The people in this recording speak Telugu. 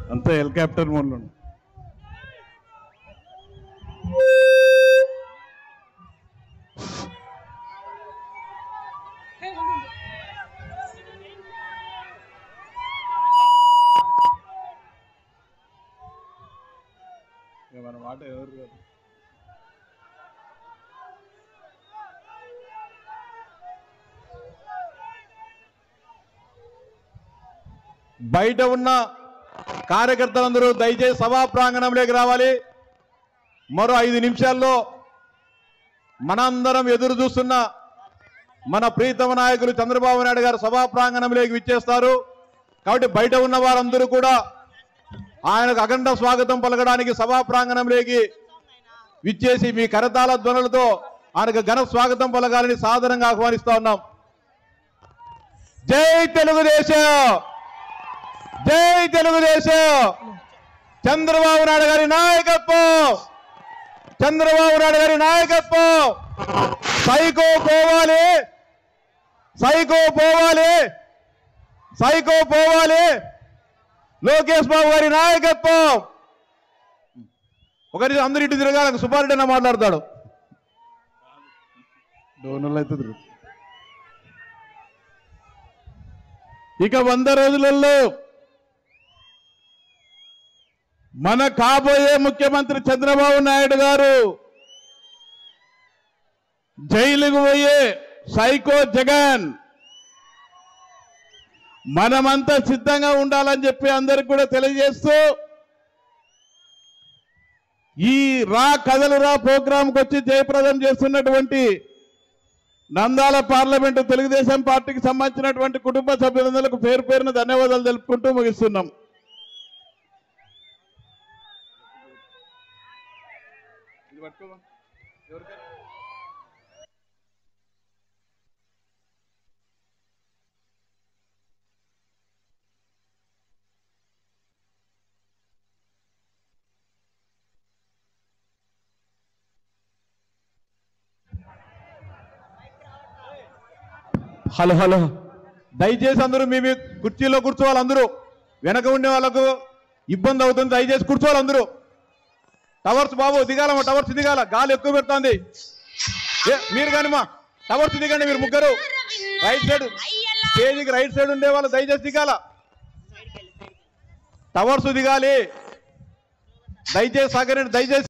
అంతా హెలికాప్టర్ మోడ్లో ఉంది. ఇక మన మాట ఎవరు కాదు. బయట ఉన్న కార్యకర్తలందరూ దయచేసి సభా ప్రాంగణంలోకి రావాలి మరో ఐదు నిమిషాల్లో మనందరం ఎదురు చూస్తున్న మన ప్రీతమ నాయకులు చంద్రబాబు నాయుడు గారు సభా ప్రాంగణంలోకి విచ్చేస్తారు కాబట్టి బయట ఉన్న వారందరూ కూడా ఆయనకు అఖండ స్వాగతం పలకడానికి సభా ప్రాంగణంలోకి విచ్చేసి మీ కరతాళ ధ్వనులతో ఆయనకు ఘన స్వాగతం పలకాలని సాదరంగా ఆహ్వానిస్తా ఉన్నాం జై తెలుగుదేశం జై తెలుగుదేశం చంద్రబాబు నాయుడు గారి నాయకత్వం చంద్రబాబు నాయుడు గారి నాయకత్వం సైకో పోవాలి సైకో పోవాలి సైకో పోవాలి లోకేష్ బాబు గారి నాయకత్వం ఒకరి అందరి ఇటు తిరగాలి సుబ్బారెడ్డి అన్న మాట్లాడతాడు డోనల్ అయితే తిరుగు. ఇక వంద రోజులలో మన కాబోయే ముఖ్యమంత్రి చంద్రబాబు నాయుడు గారు జైలుకు పోయే సైకో జగన్ మనమంతా సిద్ధంగా ఉండాలని చెప్పి అందరికి కూడా తెలియజేస్తూ ఈ రా కథలు రా ప్రోగ్రాంకి వచ్చి జయప్రదం చేస్తున్నటువంటి నందాల పార్లమెంటు తెలుగుదేశం పార్టీకి సంబంధించినటువంటి కుటుంబ సభ్యులందరికీ పేరు పేరున ధన్యవాదాలు తెలుపుకుంటూ ముగిస్తున్నాం హలో హలో దయచేసి అందరూ మీ మీ కుర్చీలో కూర్చోవాలి అందరూ వెనక ఉండే వాళ్ళకు ఇబ్బంది అవుతుంది దయచేసి కూర్చోవాలి అందరూ టవర్స్ బాబు దిగాలమ్మా టవర్స్ దిగాల గాలి ఎక్కువ పెడుతుంది ఏ, మీరు కానీ మా టవర్స్ దిగండి మీరు ముగ్గురు రైట్ సైడ్ స్టేజ్కి రైట్ సైడ్ ఉండే వాళ్ళు దయచేసి దిగాల టవర్స్ దిగాలి దయచేసి సహకరించండి దయచేసి